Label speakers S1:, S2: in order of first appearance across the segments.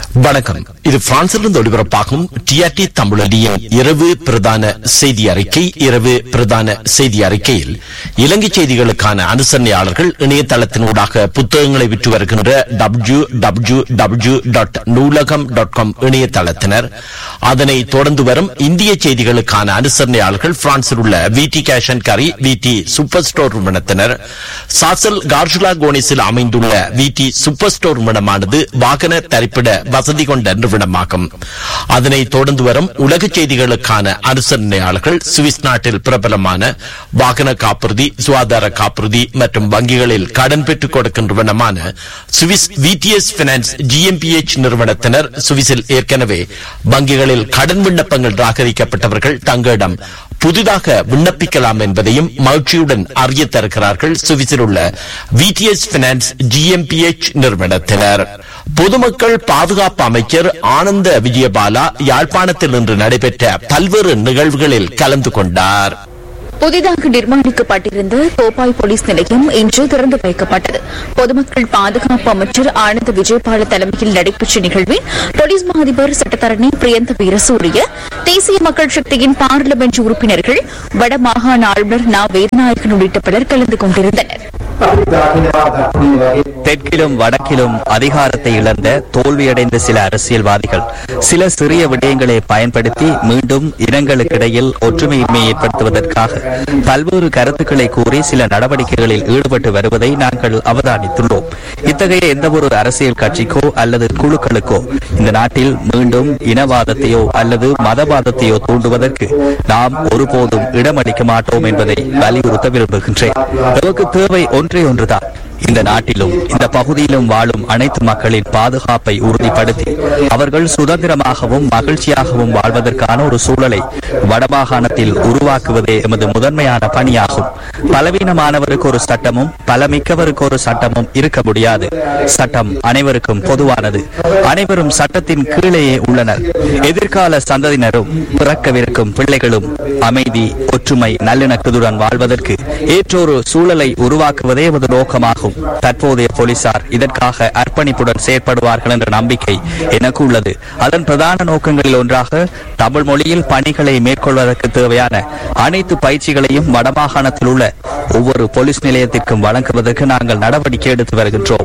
S1: வணக்கம் இது பிரான்சிலிருந்து ஒளிபரப்பாகும் டிஆர்டி தமிழொலியின் இரவு பிரதான செய்தி அறிக்கை இரவு பிரதான செய்தி அறிக்கையில் இலங்கை செய்திகளுக்கான அனுசரணையாளர்கள் இணையதளத்தினூடாக புத்தகங்களை விற்று வருகின்ற W W W dot Noolaham dot com இணையதளத்தினர் அதனை தொடர்ந்து வரும் இந்திய செய்திகளுக்கான அனுசரணையாளர்கள் பிரான்சில் உள்ள விடி கேஷ் அண்ட் கரி விடி சூப்பர் ஸ்டோர் நிறுவனத்தினர் சாசல் கார்ஜுலா கோனிஸில் அமைந்துள்ள விடி சூப்பர் ஸ்டோர் நிறுவனமானது வாகன தரிப்பிட வசதி கொண்ட நிறுவனமாகும் அதனை தொடர்ந்து வரும் உலக செய்திகளுக்கான அனுசரணையாளர்கள் சுவிஸ் நாட்டில் பிரபலமான வாகன காப்புறுதி சுகாதார காப்புறுதி மற்றும் வங்கிகளில் கடன் பெற்றுக் கொடுக்கும் நிறுவனமான சுவிஸ் விடிஎஸ் பினான்ஸ் ஜிஎம்பிஎச் நிறுவனத்தினர் சுவிஸில் ஏற்கனவே வங்கிகளில் கடன் விண்ணப்பங்கள் நிராகரிக்கப்பட்டவர்கள் தங்களிடம் புதிதாக விண்ணப்பிக்கலாம் என்பதையும் மகிழ்ச்சியுடன் அறிய தருகிறார்கள் சுவிஸில் உள்ள விடிஎஸ் பினான்ஸ் ஜிஎம்பிஎச் நிறுவனத்தினர் பொதுமக்கள் பாதுகாப்பு அமைச்சர் ஆனந்த விஜயபாலா யாழ்ப்பாணத்தில் இன்று நடைபெற்ற பல்வேறு நிகழ்வுகளில் கலந்து கொண்டார்
S2: புதிதாக நிர்மாணிக்கப்பட்டிருந்த கோப்பாய் போலீஸ் நிலையம் இன்று திறந்து வைக்கப்பட்டது பொதுமக்கள் பாதுகாப்பு அமைச்சர் ஆனந்த் விஜயபால தலைமையில் நடைபெற்ற நிகழ்வில் போலீஸ் மா அதிபர் சட்டத்தரணி பிரியந்த வீரசூரிய தேசிய மக்கள் சக்தியின் பார்லிமெண்ட் உறுப்பினர்கள் வடமாகாண ஆளுநர் நா வேதநாயகன் உள்ளிட்ட பலர் கலந்து கொண்டிருந்தனர்
S3: தெற்கிலும் வடக்கிலும் அதிகாரத்தை இழந்த தோல்வியடைந்த சில அரசியல்வாதிகள் சில சிறிய விடயங்களை பயன்படுத்தி மீண்டும் இனங்களுக்கிடையில் ஒற்றுமையின்மை ஏற்படுத்துவதற்காக பல்வேறு கருத்துக்களை கூறி சில நடவடிக்கைகளில் ஈடுபட்டு வருவதை நாங்கள் அவதானித்துள்ளோம் இத்தகைய எந்தவொரு அரசியல் கட்சிக்கோ அல்லது குழுக்களுக்கோ இந்த நாட்டில் மீண்டும் இனவாதத்தையோ அல்லது மதவாதத்தையோ தூண்டுவதற்கு நாம் ஒருபோதும் இடமளிக்க மாட்டோம் என்பதை வலியுறுத்த விரும்புகின்றேன் நமக்கு தேவை ஒன்றே ஒன்றுதான் இந்த நாட்டிலும் இந்த பகுதியிலும் வாழும் அனைத்து மக்களின் பாதுகாப்பை உறுதிப்படுத்தி அவர்கள் சுதந்திரமாகவும் மகிழ்ச்சியாகவும் வாழ்வதற்கான ஒரு சூழலை வடமாகாணத்தில் உருவாக்குவதே எமது முதன்மையான பணியாகும் பலவீனமானவருக்கு ஒரு சட்டமும் பலமிக்கவருக்கு ஒரு சட்டமும் இருக்க முடியாது சட்டம் அனைவருக்கும் பொதுவானது அனைவரும் சட்டத்தின் கீழேயே உள்ளனர் எதிர்கால சந்ததியினரும் பிறக்கவிருக்கும் பிள்ளைகளும் அமைதி ஒற்றுமை நல்லிணக்கத்துடன் வாழ்வதற்கு ஏற்றொரு சூழலை உருவாக்குவதே எமது நோக்கமாகும் தற்போதைய போலீசார் இதற்காக அர்ப்பணிப்புடன் செயற்படுவார்கள் என்ற நம்பிக்கை எனக்கு உள்ளது அதன் பிரதான நோக்கங்களில் ஒன்றாக தமிழ் மொழியில் பணிகளை மேற்கொள்வதற்கு தேவையான அனைத்து பயிற்சிகளையும் வடமாகாணத்தில் உள்ள ஒவ்வொரு போலீஸ் நிலையத்திற்கும் வழங்குவதற்கு நாங்கள் நடவடிக்கை எடுத்து வருகின்றோம்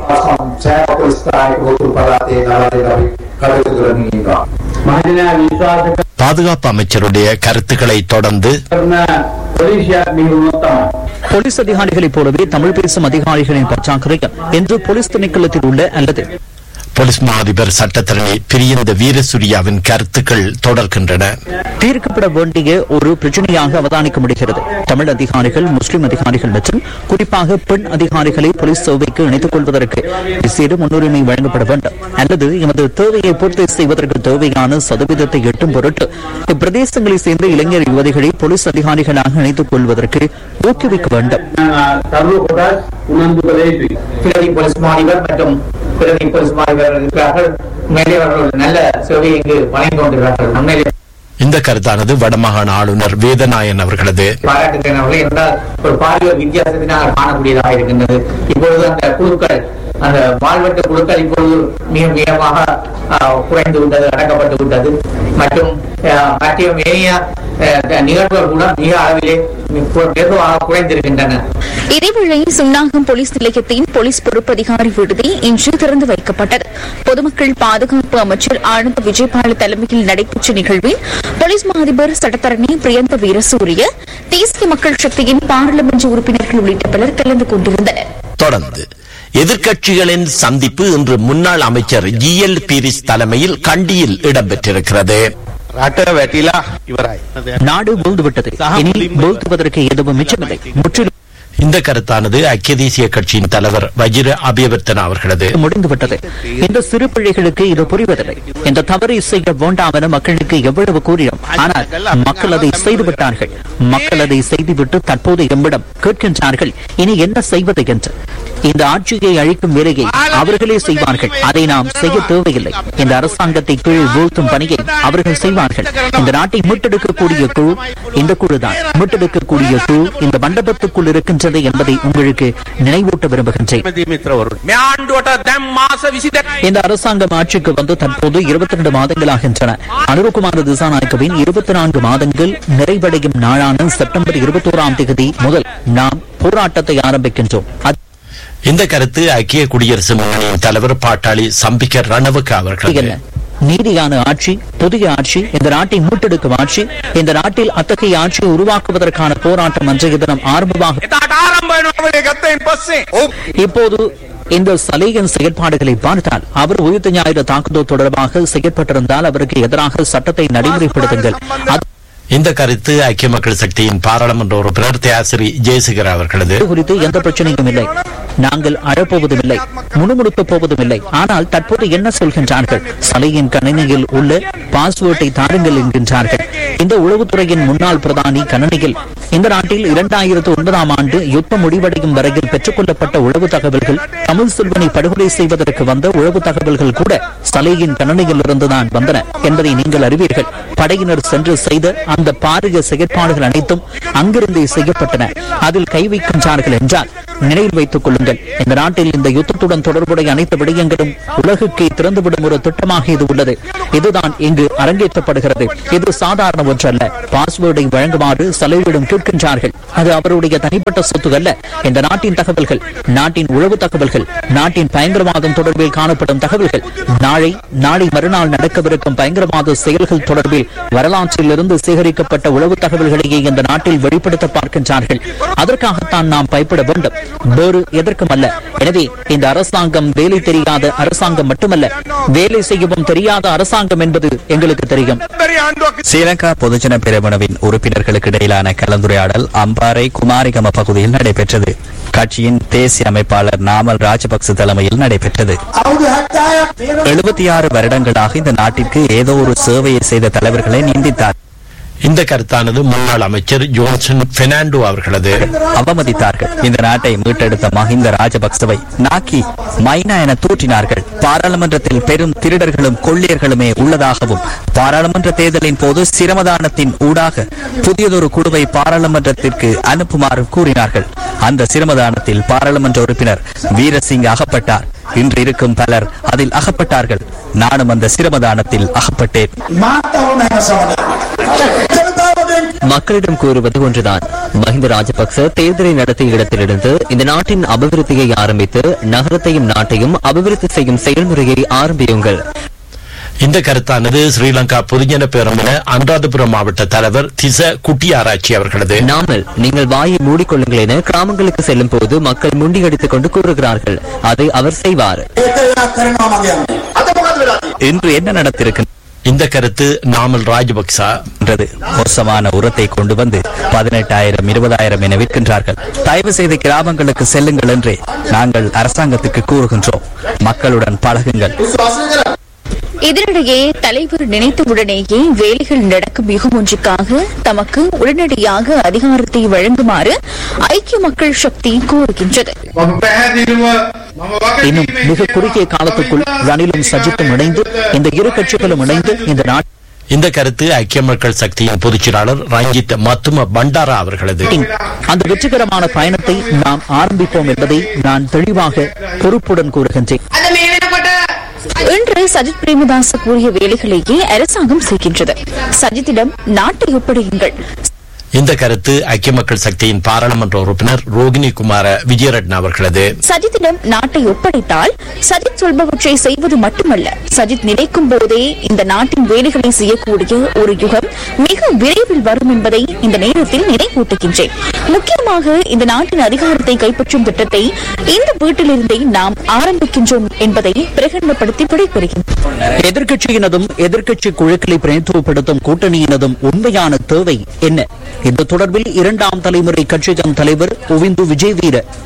S4: මහිතනා විශ්වාස
S1: பாதுகாப்பு அமைச்சருடைய கருத்துக்களை தொடர்ந்து
S4: කරන පොලිසියක් නිහුණොත් තමයි.
S5: போலீஸ் அதிகாரிகளைப் போலவே தமிழ் பேசும் அதிகாரிகளின் பற்றாக்குறையும் இன்று போலீஸ் திணைக்களத்தில் உள்ள அல்லது
S1: போலீஸ் மா அதிபர் சட்டத்தரணி பிரியந்த வீரசூரியாவின் கருத்துக்கள் தொடர்கின்றன
S5: தீர்க்கப்பட வேண்டிய ஒரு பிரச்சனையாக அவதானிக்க முடிகிறது தமிழ் அதிகாரிகள் முஸ்லிம் அதிகாரிகள் மற்றும் குறிப்பாக பெண் அதிகாரிகளை போலீஸ் சேவைக்கு இணைத்துக் கொள்வதற்கு விசேட முன்னுரிமை வழங்கப்பட வேண்டும் அல்லது எமது தேவையை பூர்த்தி செய்வதற்கு தேவையான சதவீதத்தை எட்டும் பொருட்டு இப்பிரதேசங்களை சேர்ந்த இளைஞர் யுவதிகளை போலீஸ் அதிகாரிகளாக இணைத்துக் கொள்வதற்கு ஊக்குவிக்க வேண்டும்
S4: තරුණ කොටස් උනන්දු කළ යුතුයි.
S6: பிரதி போலீஸ் மாநிவர் மற்றும் பிரதி போலீஸ் மாநிவர் இருக்கிறார்கள் உண்மையிலே அவர்கள் நல்ல சேவையை இங்கு வழங்கி கொண்டிருக்கிறார்கள் உண்மையிலே
S1: இந்த கருத்தானது வடமாகாண ஆளுநர் வேதநாயன் அவர்களது
S6: பாராட்டுகிறேன் அவர்கள் என்றால் ஒரு பாலியல் வித்தியாசத்தை நாங்கள் காணக்கூடியதாக இருக்கின்றது இப்பொழுது அந்த குழுக்கள் அந்த வாழ்வெட்டு குழுக்கள் இப்பொழுது மிக வேகமாக ஆஹ், குறைந்து விட்டது அடக்கப்பட்டு விட்டது மற்றும் ஆஹ், மற்ற ஏனைய ஆஹ், நிகழ்வுகள் கூட மிக அளவிலே மிக- வெகுவாக குறைந்திருக்கின்றன
S2: இதேவேளை சுன்னாகம் போலீஸ் நிலையத்தின் போலீஸ் பொறுப்பதிகாரி விடுதி இன்று திறந்து வைக்கப்பட்டது பொதுமக்கள் பாதுகாப்பு அமைச்சர் ஆனந்த் விஜயபால தலைமையில் நடைபெற்ற நிகழ்வில் போலீஸ் மா அதிபர் சட்டத்தரணி பிரியந்த வீரசூரிய தேசிய மக்கள் சக்தியின் பாராளுமன்ற உறுப்பினர்கள் உள்ளிட்ட பலர் கலந்து கொண்டிருந்தனர்
S1: தொடர்ந்து எதிர்க்கட்சிகளின் சந்திப்பு இன்று முன்னாள் அமைச்சர் ஜி எல் பீரிஸ் தலைமையில் கண்டியில் இடம்பெற்றிருக்கிறது
S7: රට වැටිලා ඉවරයි.
S5: நாடு வீழ்ந்துவிட்டது இனி வீழ்த்துவதற்கு எதுவும் மிச்சமில்லை முற்றிலும்
S1: இந்த கருத்தானது ஐக்கிய தேசிய கட்சியின் தலைவர் வஜிர அபியவர்த்தன அவர்களது
S5: முடிந்துவிட்டது இந்த சிறு பிள்ளைகளுக்கு இது புரிவதில்லை இந்த தவறை செய்ய வேண்டாம் என மக்களுக்கு எவ்வளவு கூறினோம் ஆனால் மக்கள் அதை செய்து விட்டார்கள் மக்கள் அதை செய்துவிட்டு தற்போது எம்மிடம் கேட்கின்றார்கள் இனி என்ன செய்வது என்று இந்த ஆட்சியை அழிக்கும் வேலையை அவர்களே செய்வார்கள் அதை நாம் செய்ய தேவையில்லை இந்த அரசாங்கத்தை கீழ் வீழ்த்தும் பணியை அவர்கள் செய்வார்கள் இந்த நாட்டை மீட்டெடுக்கக்கூடிய குழு இந்த குழுதான் மீட்டெடுக்கக்கூடிய குழு இந்த மண்டபத்துக்குள் இருக்கின்ற நடைபெற்றது என்பதை உங்களுக்கு நினைவூட்ட விரும்புகின்றேன்
S7: මිත්‍රවරුන් මේ ආණ්ඩුවට දැම් මාස විසිට
S5: இந்த அரசாங்கம் ஆட்சிக்கு வந்து தற்போது இருபத்தி ரெண்டு மாதங்களாகின்றன அனுரகுமார திசாநாயக்கவின் இருபத்தி நான்கு மாதங்கள் நிறைவடையும் நாளான செப்டம்பர் இருபத்தோராம் தேதி முதல் நாம் போராட்டத்தை ஆரம்பிக்கின்றோம் அது
S1: இந்த கருத்து ஐக்கிய குடியரசு முன்னணியின் தலைவர் பாட்டாளி சம்பிக்க ரணவுக்கு அவர்கள்
S5: என்ன நீதியான ஆட்சி புதிய ஆட்சி இந்த நாட்டை மீட்டெடுக்கும் ஆட்சி இந்த நாட்டில் அத்தகைய ஆட்சியை உருவாக்குவதற்கான போராட்டம் அன்றைய தினம் ஆரம்பமாக
S7: එතාට ආරම්භයනවලේ ගත්තයින් පස්සේ ඔව්
S5: இப்போது இந்த சலுகையின் செயற்பாடுகளை பார்த்தால் அவர் உயிர்த்த ஞாயிறு தாக்குதல் தொடர்பாக செயற்பட்டிருந்தால் அவருக்கு எதிராக சட்டத்தை நடைமுறைப்படுத்துங்கள் அது
S1: இந்த கருத்து ஐக்கிய மக்கள் சக்தியின் பாராளுமன்ற உறுப்பினர் தியாசிரி ஜெயசேகர் அவர்களது
S5: குறித்து எந்த பிரச்சனையும் இல்லை நாங்கள் அழப்போவதும் இல்லை முணுமுணுக்கப் போவதும் இல்லை ஆனால் தற்போது என்ன சொல்கின்றார்கள் சலையின் கணினியில் உள்ள பாஸ்வேர்டை தாருங்கள் என்கின்றார்கள் இந்த உளவுத்துறையின் முன்னாள் பிரதானி கணனியில் இந்த நாட்டில் இரண்டாயிரத்து ஒன்பதாம் ஆண்டு யுத்தம் முடிவடையும் வரையில் பெற்றுக் கொள்ளப்பட்ட உளவு தகவல்கள் தமிழ் செல்வனை படுகொலை செய்வதற்கு வந்த உளவு தகவல்கள் கூட சலையின் கணனியில் இருந்துதான் வந்தன என்பதை நீங்கள் அறிவீர்கள் படையினர் சென்று செய்த அந்த பாரிய செயற்பாடுகள் அனைத்தும் அங்கிருந்தே செய்யப்பட்டன அதில் கை வைக்கின்றார்கள் என்றால் நினைவில் வைத்துக் கொள்ளுங்கள் இந்த நாட்டில் இந்த யுத்தத்துடன் தொடர்புடைய அனைத்து விடயங்களும் உலகுக்கே திறந்துவிடும் ஒரு திட்டமாக இது உள்ளது இதுதான் இங்கு அரங்கேற்றப்படுகிறது இது சாதாரண ஒன்றல்ல பாஸ்வேர்டை வழங்குமாறு சலுகையிடம் கேட்கின்றார்கள் அது அவருடைய தனிப்பட்ட சொத்து அல்ல இந்த நாட்டின் தகவல்கள் நாட்டின் உளவு தகவல்கள் நாட்டின் பயங்கரவாதம் தொடர்பில் காணப்படும் தகவல்கள் நாளை நாளை மறுநாள் நடக்கவிருக்கும் பயங்கரவாத செயல்கள் தொடர்பில் வரலாற்றில் இருந்து சேகரிக்கப்பட்ட உளவு தகவல்களையே இந்த நாட்டில் வெளிப்படுத்த பார்க்கின்றார்கள் அதற்காகத்தான் நாம் பயப்பட வேண்டும் வேறு எதற்கும் அல்ல எனவே இந்த அரசாங்கம் வேலை தெரியாத அரசாங்கம் மட்டுமல்ல வேலை செய்யவும் தெரியாத அரசாங்கம் என்பது எங்களுக்கு தெரியும்
S7: බැරි ආණ්ඩුවක්
S3: ஸ்ரீலங்கா பொதுஜன பெரமுனவின் உறுப்பினர்களுக்கு இடையிலான கலந்துரையாடல் அம்பாறை குமாரிகம பகுதியில் நடைபெற்றது கட்சியின் தேசிய அமைப்பாளர் நாமல் ராஜபக்ச தலைமையில் நடைபெற்றது எழுபத்தி ஆறு வருடங்களாக இந்த நாட்டிற்கு ஏதோ ஒரு சேவையை செய்த தலைவர்களை நிந்தித்தார்
S1: இந்த கருத்தானது முன்னாள் அமைச்சர் ஜோன்சன் பெர்னாண்டோ அவர்களது
S3: அவமதித்தார்கள் இந்த நாட்டை மீட்டெடுத்த மஹிந்த ராஜபக்சவை நாக்கி மைனா என தூற்றினார்கள் பாராளுமன்றத்தில் பெரும் திருடர்களும் கொள்ளையர்களுமே உள்ளதாகவும் பாராளுமன்ற தேர்தலின் போது சிரமதானத்தின் ஊடாக புதியதொரு குழுவை பாராளுமன்றத்திற்கு அனுப்புமாறு கூறினார்கள் அந்த சிரமதானத்தில் பாராளுமன்ற உறுப்பினர் வீரசிங் அகப்பட்டார் இன்று இருக்கும் பலர் அதில் அகப்பட்டார்கள் நானும் அந்த சிரமதானத்தில் அகப்பட்டேன்
S8: மக்களிடம் கூறுவது ஒன்றுதான் மஹிந்த ராஜபக்ச தேர்தலை நடத்திய இடத்திலிருந்து இந்த நாட்டின் அபிவிருத்தியை ஆரம்பித்து நகரத்தையும் நாட்டையும் அபிவிருத்தி செய்யும் செயல்முறையை ஆரம்பியுங்கள்
S1: இந்த கருத்தானது ஸ்ரீலங்கா பொதுஜன பேரமுன அனுராதபுரம் மாவட்ட தலைவர் திச குட்டி ஆராய்ச்சி அவர்களது
S8: நாமல் நீங்கள் வாயை மூடிக்கொள்ளுங்கள் என கிராமங்களுக்கு செல்லும் போது மக்கள் முண்டியடித்துக் கொண்டு கூறுகிறார்கள் அதை அவர் செய்வார்
S3: இன்று என்ன நடத்திருக்கின்றது
S1: இந்த கருத்து நாமல் ராஜபக்சா
S3: என்றது மோசமான உரத்தை கொண்டு வந்து பதினெட்டாயிரம் இருபதாயிரம் என விற்கின்றார்கள் தயவு செய்து கிராமங்களுக்கு செல்லுங்கள் என்றே நாங்கள் அரசாங்கத்துக்கு கூறுகின்றோம் மக்களுடன் பழகுங்கள்
S2: இதனிடையே தலைவர் நினைத்தவுடனேயே வேலைகள் நடக்கும் யுகம் ஒன்றுக்காக தமக்கு உடனடியாக அதிகாரத்தை வழங்குமாறு ஐக்கிய மக்கள் சக்தி கோருகின்றது
S4: මම පැහැදිලිව මම
S5: இன்னும்
S4: වගකීමේ
S5: மிக குறுகிய காலத்துக்குள் ரணிலும் சஜித்தும் இணைந்து இந்த இரு கட்சிகளும் இணைந்து இந்த நாட்டின்
S1: இந்த கருத்து ஐக்கிய மக்கள் சக்தியின் பொதுச்செயலாளர் ரஞ்சித் மத்தும பண்டாரா அவர்களது
S5: அந்த வெற்றிகரமான பயணத்தை நாம் ஆரம்பிப்போம் என்பதை நான் தெளிவாக பொறுப்புடன் கூறுகின்றேன்
S2: இன்று சஜித் பிரேமதாச கூறிய வேலைகளையே அரசாங்கம் செய்கின்றது சஜித்திடம் நாட்டை ஒப்படையுங்கள்
S1: இந்த கருத்து ஐக்கிய மக்கள் சக்தியின் பாராளுமன்ற உறுப்பினர் ரோகிணி குமார விஜயரட்ன அவர்களது
S2: சஜித்திடம் நாட்டை ஒப்படைத்தால் சஜித் சொல்பவற்றை செய்வது மட்டுமல்ல சஜித் நினைக்கும் போதே இந்த நாட்டின் வேலைகளை செய்யக்கூடிய ஒரு யுகம் மிக விரைவில் வரும் என்பதை இந்த நேரத்தில் நினைவூட்டுகின்றேன் முக்கியமாக இந்த நாட்டின் அதிகாரத்தை கைப்பற்றும் திட்டத்தை இந்த வீட்டிலிருந்தே நாம் ஆரம்பிக்கின்றோம் என்பதை பிரகடனப்படுத்தி விடைபெறுகின்றோம்
S5: எதிர்க்கட்சியினதும் எதிர்க்கட்சி குழுக்களை பிரதித்துவப்படுத்தும் கூட்டணியினதும் உண்மையான தேவை என்ன இந்த தொடர்பில் இரண்டாம் தலைமுறை கட்சியின் தலைவர் உவிந்து விஜய் வீர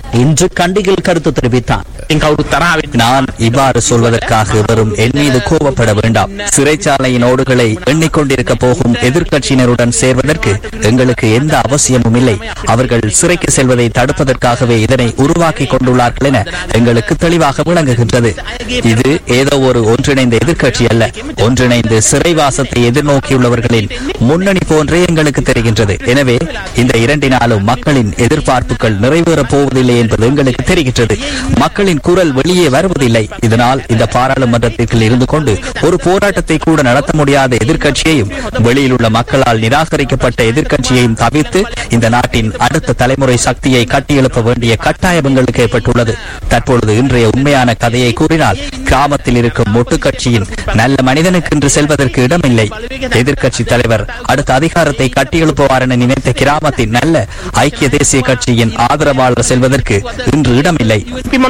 S5: இன்று கண்டியில் கருத்து தெரிவித்தார்
S3: நான் இவ்வாறு சொல்வதற்காக வெறும் என் மீது கோபப்பட வேண்டாம் சிறைச்சாலையின் ஓடுகளை எண்ணிக்கொண்டிருக்க போகும் எதிர்க்கட்சியினருடன் சேர்வதற்கு எங்களுக்கு எந்த அவசியமும் இல்லை அவர்கள் சிறைக்கு செல்வதை தடுப்பதற்காகவே இதனை உருவாக்கி கொண்டுள்ளார்கள் என எங்களுக்கு தெளிவாக விளங்குகின்றது இது ஏதோ ஒரு ஒன்றிணைந்த எதிர்க்கட்சி அல்ல ஒன்றிணைந்து சிறைவாசத்தை எதிர்நோக்கியுள்ளவர்களின் முன்னணி போன்றே எங்களுக்கு தெரிகின்றது எனவே இந்த இரண்டினாலும் மக்களின் எதிர்பார்ப்புகள் நிறைவேறப் போவதில்லை என்பது எங்களுக்கு தெரிகின்றது மக்களின் குரல் வெளியே வருவதில்லை இதனால் இந்த பாராளுமன்றத்திற்குள் இருந்து கொண்டு ஒரு போராட்டத்தை கூட நடத்த முடியாத எதிர்க்கட்சியையும் வெளியில் உள்ள மக்களால் நிராகரிக்கப்பட்ட எதிர்க்கட்சியையும் தவிர்த்து இந்த நாட்டின் அடுத்த தலைமுறை சக்தியை கட்டியெழுப்ப வேண்டிய கட்டாயம் எங்களுக்கு ஏற்பட்டுள்ளது தற்பொழுது இன்றைய உண்மையான கதையை கூறினால் கிராமத்தில் இருக்கும் மொட்டுக்கட்சியின் நல்ல மனிதனுக்கு இன்று செல்வதற்கு இடமில்லை எதிர்க்கட்சி தலைவர் அடுத்த அதிகாரத்தை கட்டியெழுப்புவார் என நினைத்த கிராமத்தின் நல்ல ஐக்கிய தேசிய கட்சியின் ஆதரவாளர் செல்வதற்கு இன்று இடமில்லை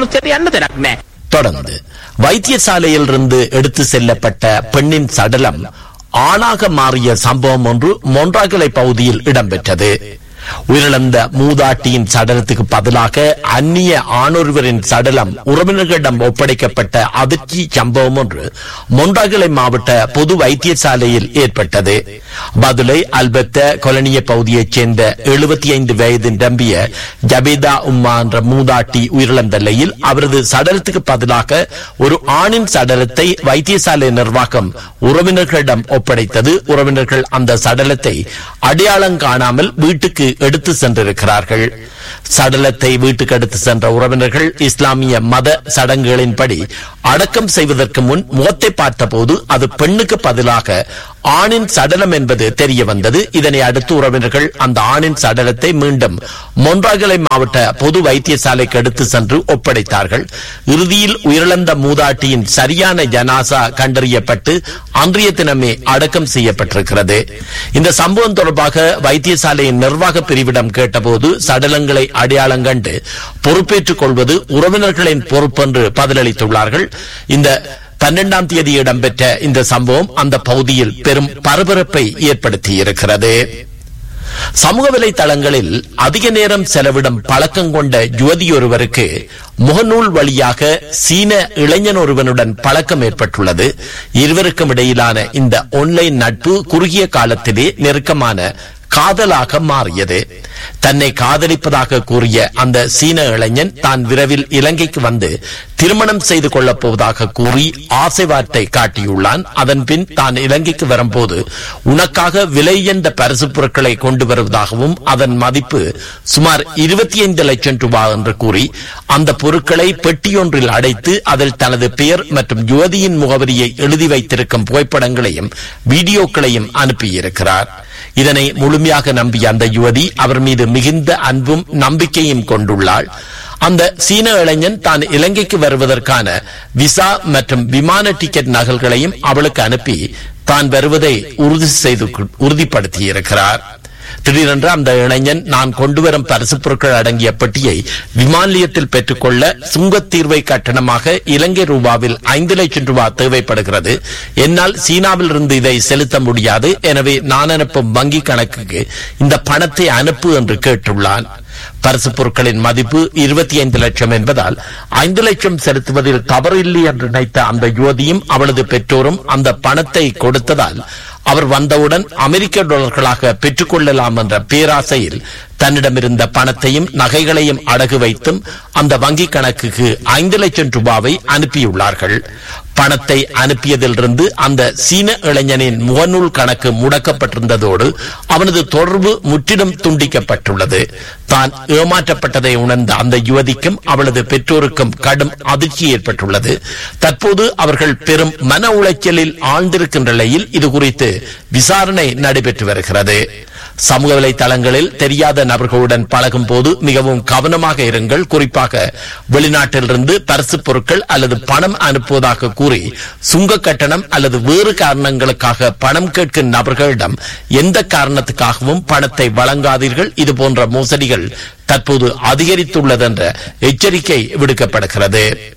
S1: தொடர்ந்து வைத்தியசாலையில் இருந்து எடுத்து செல்லப்பட்ட பெண்ணின் சடலம் ஆணாக மாறிய சம்பவம் ஒன்று மொன்றாகலை பகுதியில் இடம்பெற்றது உயிரிழந்த மூதாட்டியின் சடலத்துக்கு பதிலாக அந்நிய ஆணொருவரின் சடலம் உறவினர்களிடம் ஒப்படைக்கப்பட்ட அதிர்ச்சி சம்பவம் ஒன்று மொன்றாகலை மாவட்ட பொது வைத்தியசாலையில் ஏற்பட்டது பதுளை அல்பத்த கொலனிய பகுதியைச் சேர்ந்த எழுபத்தி ஐந்து வயது நிரம்பிய ஜபேதா உம்மா என்ற மூதாட்டி உயிரிழந்த நிலையில் அவரது சடலத்துக்கு பதிலாக ஒரு ஆணின் சடலத்தை வைத்தியசாலை நிர்வாகம் உறவினர்களிடம் ஒப்படைத்தது உறவினர்கள் அந்த சடலத்தை அடையாளம் காணாமல் வீட்டுக்கு எடுத்து சென்றிருக்கிறார்கள் சடலத்தை வீட்டுக்கு எடுத்து சென்ற உறவினர்கள் இஸ்லாமிய மத சடங்குகளின்படி அடக்கம் செய்வதற்கு முன் முகத்தை பார்த்தபோது அது பெண்ணுக்கு பதிலாக ஆணின் சடலம் என்பது தெரிய வந்தது இதனை அடுத்து உறவினர்கள் அந்த ஆணின் சடலத்தை மீண்டும் மொன்றாகலை மாவட்ட பொது வைத்தியசாலைக்கு எடுத்து சென்று ஒப்படைத்தார்கள் இறுதியில் உயிரிழந்த மூதாட்டியின் சரியான ஜனாசா கண்டறியப்பட்டு அன்றைய தினமே அடக்கம் செய்யப்பட்டிருக்கிறது இந்த சம்பவம் தொடர்பாக வைத்தியசாலையின் நிர்வாக பிரிவிடம் கேட்டபோது சடலங்களை அடையாளம் கண்டு பொறுப்பேற்றுக் கொள்வது உறவினர்களின் பொறுப்பென்று பதிலளித்துள்ளார்கள் இந்த பன்னெண்டாம் தேதி இடம்பெற்ற இந்த சம்பவம் அந்த பகுதியில் பெரும் பரபரப்பை ஏற்படுத்தியிருக்கிறது சமூக வலைதளங்களில் அதிக நேரம் செலவிடும் பழக்கம் கொண்ட யுவதியொருவருக்கு முகநூல் வழியாக சீன இளைஞன் ஒருவனுடன் பழக்கம் ஏற்பட்டுள்ளது இருவருக்கும் இடையிலான இந்த ஒன்லைன் நட்பு குறுகிய காலத்திலே நெருக்கமான காதலாக மாறியது தன்னை காதலிப்பதாக கூறிய அந்த சீன இளைஞன் தான் விரைவில் இலங்கைக்கு வந்து திருமணம் செய்து கொள்ளப் போவதாக கூறி ஆசை வார்த்தை காட்டியுள்ளான் அதன் பின் தான் இலங்கைக்கு வரும்போது உனக்காக விலையென்ற பரிசு பொருட்களை கொண்டு வருவதாகவும் அதன் மதிப்பு சுமார் இருபத்தி ஐந்து லட்சம் ரூபாய் என்று கூறி அந்த பொருட்களை பெட்டியொன்றில் அடைத்து அதில் தனது பெயர் மற்றும் யுவதியின் முகவரியை எழுதி வைத்திருக்கும் புகைப்படங்களையும் வீடியோக்களையும் அனுப்பியிருக்கிறார் இதனை முழுமையாக நம்பிய அந்த யுவதி அவர் மீது மிகுந்த அன்பும் நம்பிக்கையும் கொண்டுள்ளாள் அந்த சீன இளைஞன் தான் இலங்கைக்கு வருவதற்கான விசா மற்றும் விமான டிக்கெட் நகல்களையும் அவளுக்கு அனுப்பி தான் வருவதை உறுதி செய்து உறுதிப்படுத்தியிருக்கிறார் திடீரென்று அந்த இளைஞன் நான் கொண்டு வரும் பரிசு பொருட்கள் அடங்கிய பெட்டியை விமான நிலையத்தில் பெற்றுக்கொள்ள சுங்கத் தீர்வை கட்டணமாக இலங்கை ரூபாவில் ஐந்து லட்சம் ரூபாய் தேவைப்படுகிறது என்னால் சீனாவில் இருந்து இதை செலுத்த முடியாது எனவே நான் அனுப்பும் வங்கி கணக்குக்கு இந்த பணத்தை அனுப்பு என்று கேட்டுள்ளான் பரிசு பொருட்களின் மதிப்பு இருபத்தி ஐந்து லட்சம் என்பதால் ஐந்து லட்சம் செலுத்துவதில் தவறில்லை என்று நினைத்த அந்த யுவதியும் அவளது பெற்றோரும் அந்த பணத்தை கொடுத்ததால் அவர் வந்தவுடன் அமெரிக்க டாலர்களாக பெற்றுக்கொள்ளலாம் என்ற பேராசையில் தன்னிடமிருந்த பணத்தையும் நகைகளையும் அடகு வைத்தும் அந்த வங்கி கணக்குக்கு ஐந்து லட்சம் ரூபாவை அனுப்பியுள்ளார்கள் பணத்தை அனுப்பியதிலிருந்து அந்த சீன இளைஞனின் முகநூல் கணக்கு முடக்கப்பட்டிருந்ததோடு அவனது தொடர்பு முற்றிலும் துண்டிக்கப்பட்டுள்ளது தான் ஏமாற்றப்பட்டதை உணர்ந்த அந்த யுவதிக்கும் அவளது பெற்றோருக்கும் கடும் அதிர்ச்சி ஏற்பட்டுள்ளது தற்போது அவர்கள் பெரும் மன உளைச்சலில் ஆழ்ந்திருக்கின்ற நிலையில் இது குறித்து விசாரணை நடைபெற்று வருகிறது சமூக வலைதளங்களில் தெரியாத நபர்களுடன் பழகும் போது மிகவும் கவனமாக இருங்கள் குறிப்பாக வெளிநாட்டிலிருந்து பரிசு பொருட்கள் அல்லது பணம் அனுப்புவதாக கூறி சுங்க கட்டணம் அல்லது வேறு காரணங்களுக்காக பணம் கேட்கும் நபர்களிடம் எந்த காரணத்துக்காகவும் பணத்தை வழங்காதீர்கள் இது போன்ற மோசடிகள் தற்போது அதிகரித்துள்ளது என்ற எச்சரிக்கை விடுக்கப்படுகிறது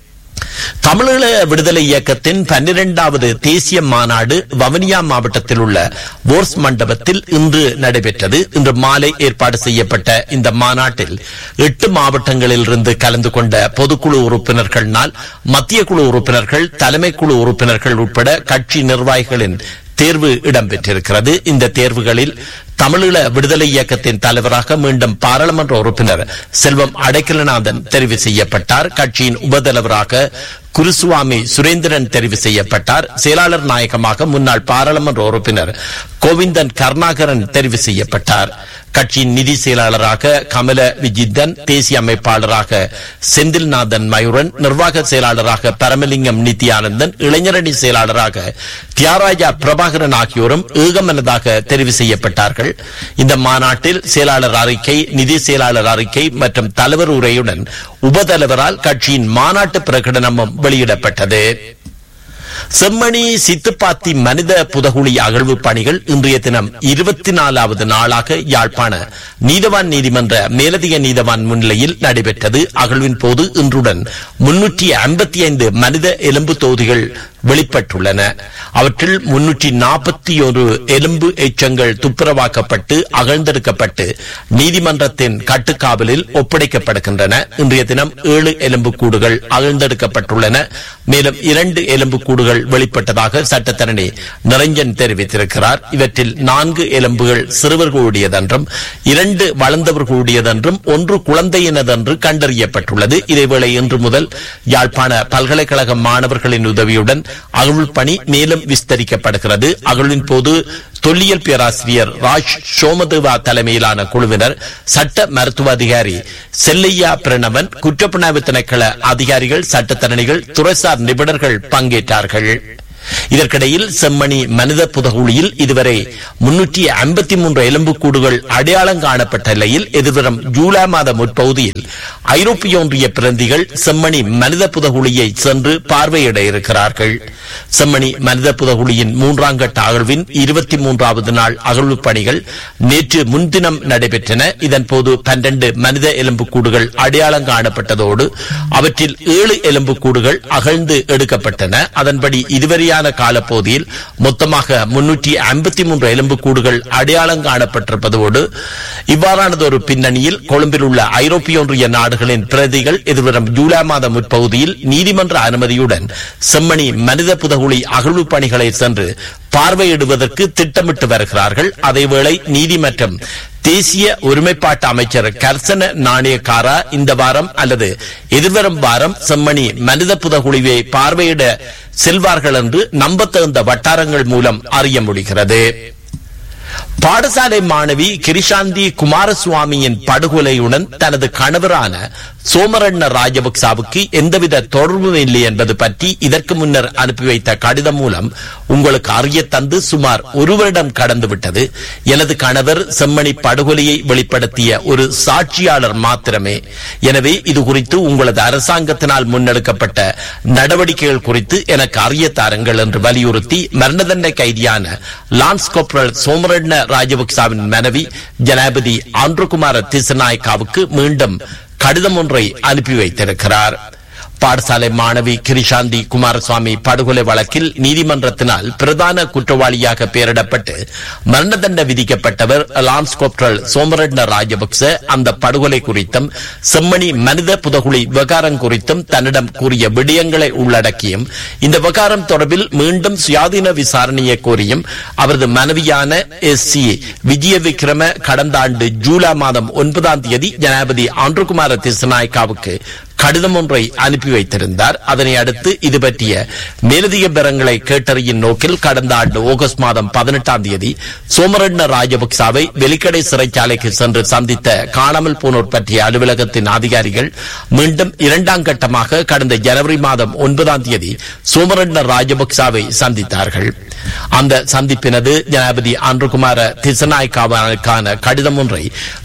S1: தமிழீழ விடுதலை இயக்கத்தின் பன்னிரெண்டாவது தேசிய மாநாடு வவனியா மாவட்டத்தில் உள்ள போர்ஸ் மண்டபத்தில் இன்று நடைபெற்றது இன்று மாலை ஏற்பாடு செய்யப்பட்ட இந்த மாநாட்டில் எட்டு மாவட்டங்களில் இருந்து கலந்து கொண்ட பொதுக்குழு உறுப்பினர்களால் மத்திய குழு உறுப்பினர்கள் தலைமை குழு உறுப்பினர்கள் உட்பட கட்சி நிர்வாகிகளின் தேர்வு இடம்பெற்றிருக்கிறது இந்த தேர்வுகளில் தமிழீழ விடுதலை இயக்கத்தின் தலைவராக மீண்டும் பாராளுமன்ற உறுப்பினர் செல்வம் அடைக்கலநாதன் தெரிவு செய்யப்பட்டார் கட்சியின் உபதலைவராக குருசுவாமி சுரேந்திரன் தெரிவு செய்யப்பட்டார் செயலாளர் நாயகமாக முன்னாள் பாராளுமன்ற உறுப்பினர் கோவிந்தன் கருணாகரன் தெரிவு செய்யப்பட்டார் கட்சியின் நிதி செயலாளராக கமல விஜித்தன் தேசிய அமைப்பாளராக செந்தில்நாதன் மயூரன் நிர்வாக செயலாளராக பரமலிங்கம் நித்யானந்தன் இளைஞரணி செயலாளராக தியாகராஜா பிரபாகரன் ஆகியோரும் ஏகமனதாக தெரிவு செய்யப்பட்டார்கள் இந்த மாநாட்டில் செயலாளர் அறிக்கை நிதி செயலாளர் அறிக்கை மற்றும் தலைவர் உரையுடன் உபதலைவரால் கட்சியின் மாநாட்டு பிரகடனமும் வெளியிடப்பட்டது செம்மணி சித்துப்பாத்தி மனித புதகுழி அகழ்வு பணிகள் இன்றைய தினம் இருபத்தி நாலாவது நாளாக யாழ்ப்பாண நீதவான் நீதிமன்ற மேலதிக நீதவான் முன்னிலையில் நடைபெற்றது அகழ்வின் போது இன்றுடன் முன்னூற்றி ஐம்பத்தி ஐந்து மனித எலும்பு தொகுதிகள் வெளிப்பட்டுள்ளன அவற்றில் முன்னூற்றி நாற்பத்தி ஒரு எலும்பு எச்சங்கள் துப்புரவாக்கப்பட்டு அகழ்ந்தெடுக்கப்பட்டு நீதிமன்றத்தின் கட்டுக்காவலில் ஒப்படைக்கப்படுகின்றன இன்றைய தினம் ஏழு எலும்பு கூடுகள் அகழ்ந்தெடுக்கப்பட்டுள்ளன மேலும் இரண்டு எலும்பு கூடுகள் வெளிப்பட்டதாக சட்டத்தரணி நிரஞ்சன் தெரிவித்திருக்கிறார் இவற்றில் நான்கு எலும்புகள் சிறுவர்களுடையதென்றும் இரண்டு வளர்ந்தவர்களுடையதென்றும் ஒன்று குழந்தையினதென்று கண்டறியப்பட்டுள்ளது இதேவேளை இன்று முதல் யாழ்ப்பாண பல்கலைக்கழக மாணவர்களின் உதவியுடன் அகழ்வு பணி மேலும் விஸ்தரிக்கப்படுகிறது அகழ்வின் போது தொல்லியல் பேராசிரியர் ராஜ் சோமதேவா தலைமையிலான குழுவினர் சட்ட மருத்துவ அதிகாரி செல்லையா பிரணவன் குற்றப்புலனாய்வு திணைக்கள அதிகாரிகள் சட்டத்தரணிகள் துறைசார் நிபுணர்கள் பங்கேற்றார்கள் இதற்கிடையில் செம்மணி மனித புதகுழியில் இதுவரை முன்னூற்றி ஐம்பத்தி மூன்று எலும்புக்கூடுகள் அடையாளம் காணப்பட்ட நிலையில் எதிர்வரும் ஜூலை மாத முற்பகுதியில் ஐரோப்பிய ஒன்றிய பிரதிகள் செம்மணி மனித புதகுழியை சென்று பார்வையிட இருக்கிறார்கள் செம்மணி மனித புதகுழியின் மூன்றாம் கட்ட அகழ்வின் இருபத்தி மூன்றாவது நாள் அகழ்வு பணிகள் நேற்று முன்தினம் நடைபெற்றன இதன்போது பன்னிரண்டு மனித எலும்புக்கூடுகள் அடையாளம் காணப்பட்டதோடு அவற்றில் ஏழு எலும்புக்கூடுகள் அகழ்ந்து எடுக்கப்பட்டன அதன்படி இதுவரையான காலப்பகுதியில் மொத்தமாக முன்னூற்றி ஐம்பத்தி மூன்று எலும்புக்கூடுகள் அடையாளம் காணப்பட்டிருப்பதோடு இவ்வாறானதொரு பின்னணியில் கொழும்பில் உள்ள ஐரோப்பிய ஒன்றிய நாடுகளின் பிரதிகள் எதிர்வரும் ஜூலை மாத முற்பகுதியில் நீதிமன்ற அனுமதியுடன் செம்மணி மனித புதகுழி அகழ்வு பணிகளை சென்று பார்வையிடுவதற்கு திட்டமிட்டு வருகிறார்கள் அதேவேளை நீதி மற்றும் தேசிய ஒருமைப்பாட்டு அமைச்சர் கர்சன நாணயக்காரா இந்த வாரம் அல்லது எதிர்வரும் வாரம் செம்மணி மனித புதகுழிவை பார்வையிட செல்வார்கள் என்று நம்பத்தகுந்த வட்டாரங்கள் மூலம் அறிய முடிகிறது பாடசாலை மாணவி கிரிஷாந்தி குமாரசுவாமியின் படுகொலையுடன் தனது கணவரான சோமரண்ண ராஜபக்சாவுக்கு எந்தவித தொடர்பும் இல்லை என்பது பற்றி இதற்கு முன்னர் அனுப்பி வைத்த கடிதம் மூலம் உங்களுக்கு அறிய தந்து சுமார் ஒரு வருடம் கடந்துவிட்டது எனது கணவர் செம்மணி படுகொலையை வெளிப்படுத்திய ஒரு சாட்சியாளர் மாத்திரமே எனவே இது குறித்து உங்களது அரசாங்கத்தினால் முன்னெடுக்கப்பட்ட நடவடிக்கைகள் குறித்து எனக்கு அறிய தாருங்கள் என்று வலியுறுத்தி மரண தண்டனை கைதியான லான்ஸ் கோப்ரல் சோமரண்ண ராஜபக்சாவின் மனைவி ஜனாபதி ஆண்ட்ருகுமார திசநாயக்காவுக்கு மீண்டும் கடிதம் ஒன்றை அனுப்பி வைத்திருக்கிறார் பாடசாலை மாணவி கிரிஷாந்தி குமாரசுவாமி படுகொலை வழக்கில் நீதிமன்றத்தினால் பிரதான குற்றவாளியாக பெயரிடப்பட்டு மரண தண்டனை விதிக்கப்பட்டவர் லான்ஸ் கோப்டல் சோமரட்ன ராஜபக்ச அந்த படுகொலை குறித்தும் செம்மணி மனித புதகுழி விவகாரம் குறித்தும் தன்னிடம் கூறிய விடயங்களை உள்ளடக்கியும் இந்த விவகாரம் தொடர்பில் மீண்டும் சுயாதீன விசாரணையை கோரியும் அவரது மனைவியான எஸ் சி விஜய விக்ரம கடந்த ஆண்டு ஜூலை மாதம் ஒன்பதாம் தேதி ஜனாபதி ஆண்ட்ருகுமார திசநாயக்காவுக்கு கடிதம் ஒன்றை அனுப்பி வைத்திருந்தார் அதனை அடுத்து இது பற்றிய மேலதிக விவரங்களை கேட்டறியும் நோக்கில் கடந்த ஆண்டு ஆகஸ்ட் மாதம் பதினெட்டாம் தேதி சோமரண்ண ராஜபக்சாவை வெலிக்கடை சிறைச்சாலைக்கு சென்று சந்தித்த காணாமல் போனோர் பற்றிய அலுவலகத்தின் அதிகாரிகள் மீண்டும் இரண்டாம் கட்டமாக கடந்த ஜனவரி மாதம் ஒன்பதாம் தேதி சோமரண்ண ராஜபக்சாவை சந்தித்தார்கள் அந்த சந்திப்பினது ஜனாபதி அன்றுகுமார திசநாய்க்கான கடிதம் ஒன்றை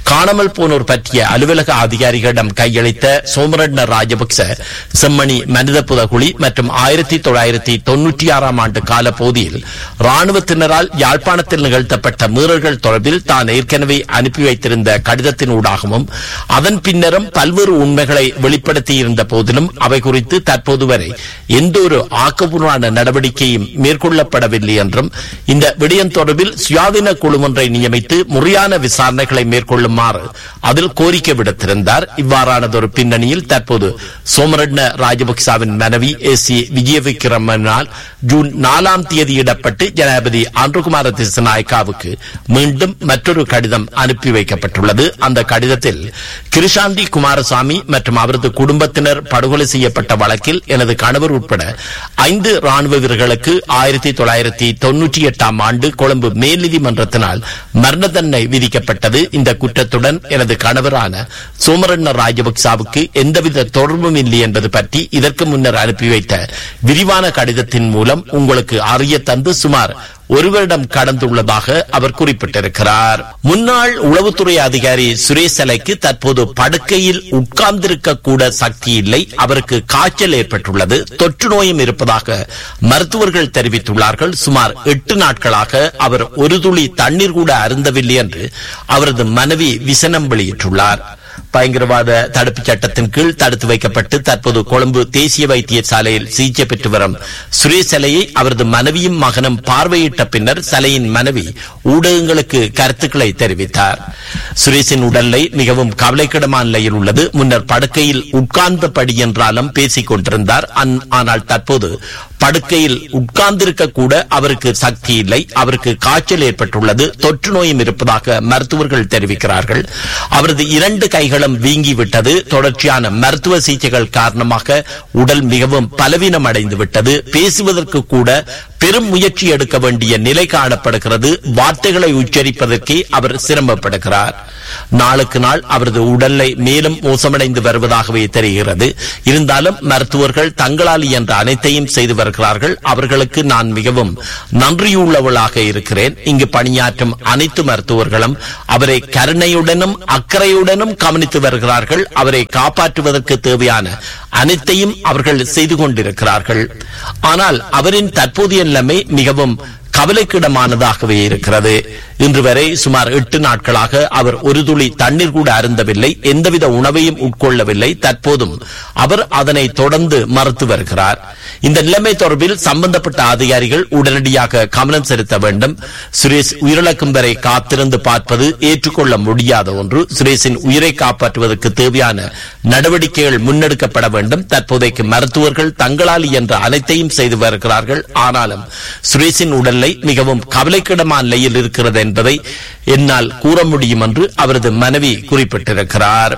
S1: காணாமல் போனோர் பற்றிய அலுவலக அதிகாரிகளிடம் கையளித்த சோமரட்ன ராஜபக்ச செம்மணி மனித புதகுழி மற்றும் ஆயிரத்தி தொள்ளாயிரத்தி தொன்னூற்றி ஆறாம் ஆண்டு கால போதியில் ராணுவத்தினரால் யாழ்ப்பாணத்தில் நிகழ்த்தப்பட்ட மீறல்கள் தொடர்பில் தான் ஏற்கனவே அனுப்பி வைத்திருந்த கடிதத்தின் ஊடாகவும் அதன் பின்னரும் பல்வேறு உண்மைகளை வெளிப்படுத்தியிருந்த போதிலும் அவை குறித்து தற்போது வரை எந்த ஒரு ஆக்கப்பூர்வமான நடவடிக்கையும் மேற்கொள்ளப்படவில்லை என்றும் இந்த விடயம் தொடர்பில் சுயாதீன குழு ஒன்றை நியமித்து முறையான விசாரணைகளை மேற்கொள்ளுமாறு அதில் கோரிக்கை விடுத்திருந்தார் இவ்வாறானதொரு பின்னணியில் தற்போது சோமரட்ன ராஜபக்சாவின் மனைவி ஏ சி விஜயவிக்ரமனால் ஜூன் நாலாம் தேதியிடப்பட்டு ஜனாதிபதி ஆண்டுகுமார திசநாயக்காவுக்கு மீண்டும் மற்றொரு கடிதம் அனுப்பி வைக்கப்பட்டுள்ளது அந்த கடிதத்தில் கிருஷாந்தி குமாரசாமி மற்றும் அவரது குடும்பத்தினர் படுகொலை செய்யப்பட்ட வழக்கில் எனது கணவர் உட்பட ஐந்து ராணுவ வீரர்களுக்கு ஆயிரத்தி தொள்ளாயிரத்தி தொன்னூற்றி எட்டாம் ஆண்டு கொழும்பு மேல் நீதிமன்றத்தினால் மரண தண்டனை விதிக்கப்பட்டது இந்த குற்றத்துடன் எனது கணவரான சோமரண்ண ராஜபக்சாவுக்கு எந்தவித தொடர்பும் இல்லை என்பது பற்றி இதற்கு முன்னர் அனுப்பி வைத்த விரிவான கடிதத்தின் மூலம் உங்களுக்கு அறிய தந்து சுமார் ஒரு வருடம் கடந்துள்ளதாக அவர் குறிப்பிட்டிருக்கிறார் முன்னாள் உளவுத்துறை அதிகாரி சுரேஷ் அலைக்கு தற்போது படுக்கையில் உட்கார்ந்திருக்க கூட சக்தி இல்லை அவருக்கு காய்ச்சல் ஏற்பட்டுள்ளது தொற்று நோயும் இருப்பதாக மருத்துவர்கள் தெரிவித்துள்ளார்கள் சுமார் எட்டு நாட்களாக அவர் ஒரு துளி தண்ணீர் கூட அருந்தவில்லை என்று அவரது மனைவி விசனம் வெளியிட்டுள்ளார் பயங்கரவாத தடுப்புச் சட்டத்தின் கீழ் தடுத்து வைக்கப்பட்டு தற்போது கொழும்பு தேசிய வைத்தியசாலையில் சிகிச்சை பெற்று வரும் சுரேஷ் சலையை அவரது மனைவியும் மகனும் பார்வையிட்ட பின்னர் சலையின் மனைவி ஊடகங்களுக்கு கருத்துக்களை தெரிவித்தார் சுரேஷின் உடல்நிலை மிகவும் கவலைக்கிடமான நிலையில் உள்ளது முன்னர் படுக்கையில் உட்கார்ந்தபடி என்றாலும் பேசிக் கொண்டிருந்தார் அன்- ஆனால் தற்போது படுக்கையில் உட்கார்ந்திருக்க கூட அவருக்கு சக்தி இல்லை அவருக்கு காய்ச்சல் ஏற்பட்டுள்ளது தொற்று நோயும் இருப்பதாக மருத்துவர்கள் தெரிவிக்கிறார்கள் அவரது இரண்டு கைகளும் வீங்கிவிட்டது தொடர்ச்சியான மருத்துவ சிகிச்சைகள் காரணமாக உடல் மிகவும் பலவீனம் அடைந்து விட்டது பேசுவதற்கு கூட பெரும் முயற்சி எடுக்க வேண்டிய நிலை காணப்படுகிறது வார்த்தைகளை உச்சரிப்பதற்கே அவர் சிரமப்படுகிறார் நாளுக்கு நாள் அவரது உடல்நிலை மேலும் மோசமடைந்து வருவதாகவே தெரிகிறது இருந்தாலும் மருத்துவர்கள் தங்களால் இயன்ற அனைத்தையும் செய்து வருகிறார்கள் அவர்களுக்கு நான் மிகவும் நன்றியுள்ளவளாக இருக்கிறேன் இங்கு பணியாற்றும் அனைத்து மருத்துவர்களும் அவரை கருணையுடனும் அக்கறையுடனும் கவனித்து வருகிறார்கள் அவரை காப்பாற்றுவதற்கு தேவையான அனைத்தையும் அவர்கள் செய்து கொண்டிருக்கிறார்கள் ஆனால் அவரின் தற்போதைய நிலைமை மிகவும் கவலைக்கிடமானதாகவே இருக்கிறது இன்று வரை சுமார் எட்டு நாட்களாக அவர் ஒரு துளி தண்ணீர் கூட அருந்தவில்லை எந்தவித உணவையும் உட்கொள்ளவில்லை தற்போதும் அவர் அதனை தொடர்ந்து மறுத்து வருகிறார் இந்த நிலைமை தொடர்பில் சம்பந்தப்பட்ட அதிகாரிகள் உடனடியாக கவனம் செலுத்த வேண்டும் சுரேஷ் உயிரிழக்கும் வரை காத்திருந்து பார்ப்பது ஏற்றுக்கொள்ள முடியாத ஒன்று சுரேஷின் உயிரை காப்பாற்றுவதற்கு தேவையான நடவடிக்கைகள் முன்னெடுக்கப்பட வேண்டும் தற்போதைக்கு மருத்துவர்கள் தங்களால் இயன்ற அனைத்தையும் செய்து வருகிறார்கள் ஆனாலும் சுரேஷின் உடல்நிலை மிகவும் கவலைக்கிடமான நிலையில் இருக்கிறது என்பதை என்னால் கூற முடியும் என்று அவரது மனைவி குறிப்பிட்டிருக்கிறார்